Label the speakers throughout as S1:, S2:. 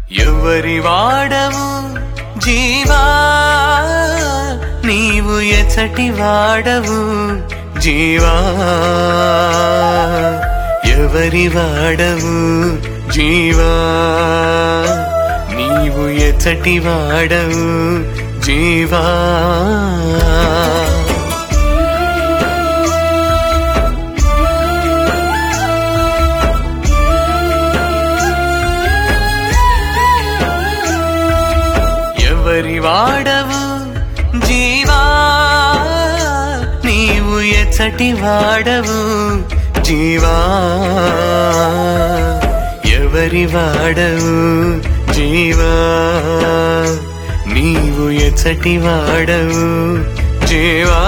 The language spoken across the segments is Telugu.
S1: ఎవరి వాడవు జీవా నీవు ఎచటి వాడవు జీవా ఎవరి వాడవు జీవా నీవు ఎచటి వాడవు జీవా ఎవరి వాడవు జీవా నీవు ఎచ్చటి వాడవు జీవా ఎవరి వాడవు జీవా నీవు ఎచ్చటి వాడవు జీవా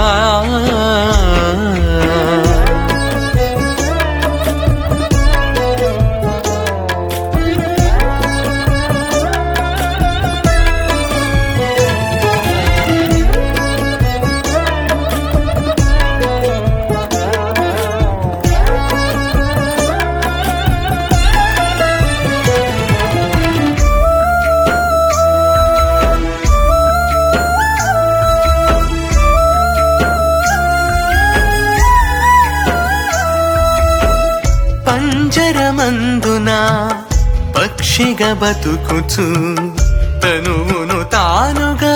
S1: పంజరమందున పక్షిగా బతుకుచు తనువును తానుగా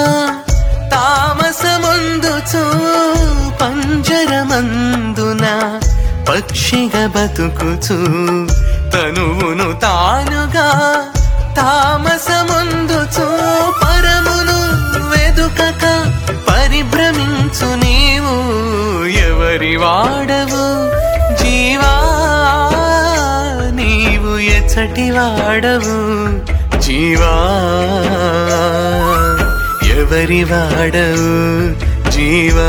S1: తామసముందుచు పంజరమందున పక్షిగా బతుకుచు తనువును తానుగా తామసముందుచు పరమును వెదుకక పరిభ్రమించు నీవు ఎవరి వాడవు జీవా నీవు ఎచ్చటి వాడవు జీవా ఎవరి వాడవు జీవా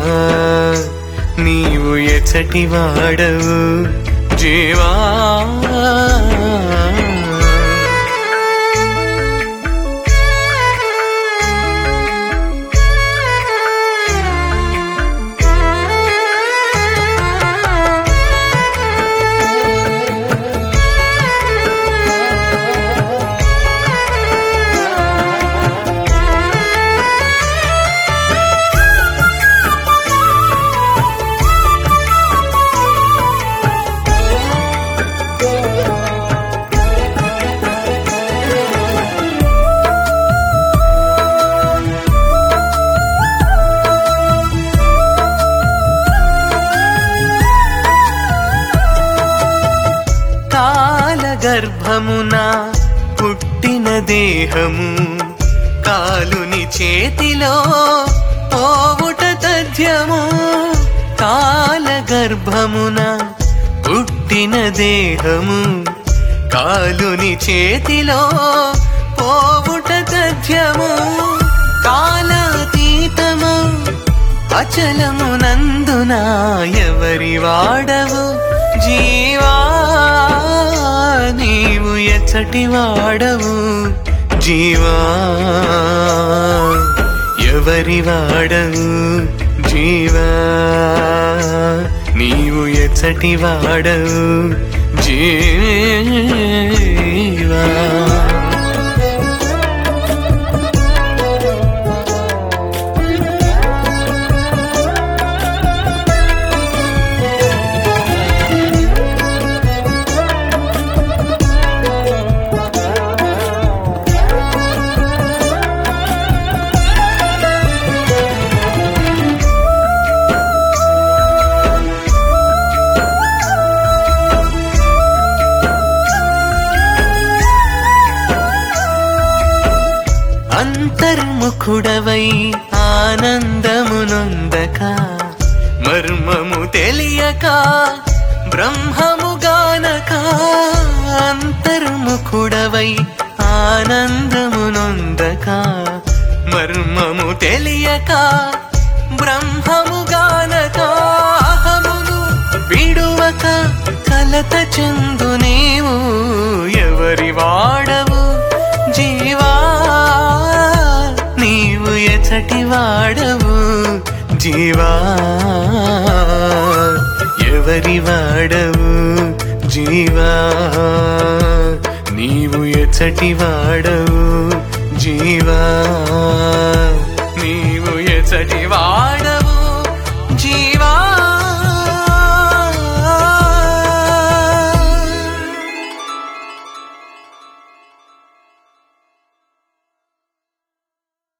S1: నీవు ఎచ్చటి వాడవు జీవా కాల గర్భమున పుట్టిన దేహము కాలుని చేతిలో పోవుట తథ్యము కాల గర్భమున పుట్టిన దేహము కాలుని చేతిలో పోవుట తథ్యము కాలాతీతము అచలమునందున ఎవరి వాడవు జీవా నీవు ఎచ్చటి వాడవు జీవా ఎవరి వాడవు జీవా నీవు ఎచ్చటి వాడవు జీవా అంతర్ముఖుడవై ఆనందమునొందక మర్మము తెలియక బ్రహ్మము గానక అంతర్ముఖుడవై ఆనందమునొందక మర్మము తెలియక బ్రహ్మము గానక అహమును విడువక కలత చెందు నీవు ఎవరి వాడవు జీవా నీవు ఎచటి వాడవు జీవా ఎవరి వాడవు జీవా నీవు ఎచ్చటి వాడవు జీవా నీవు ఎచ్చటి వాడ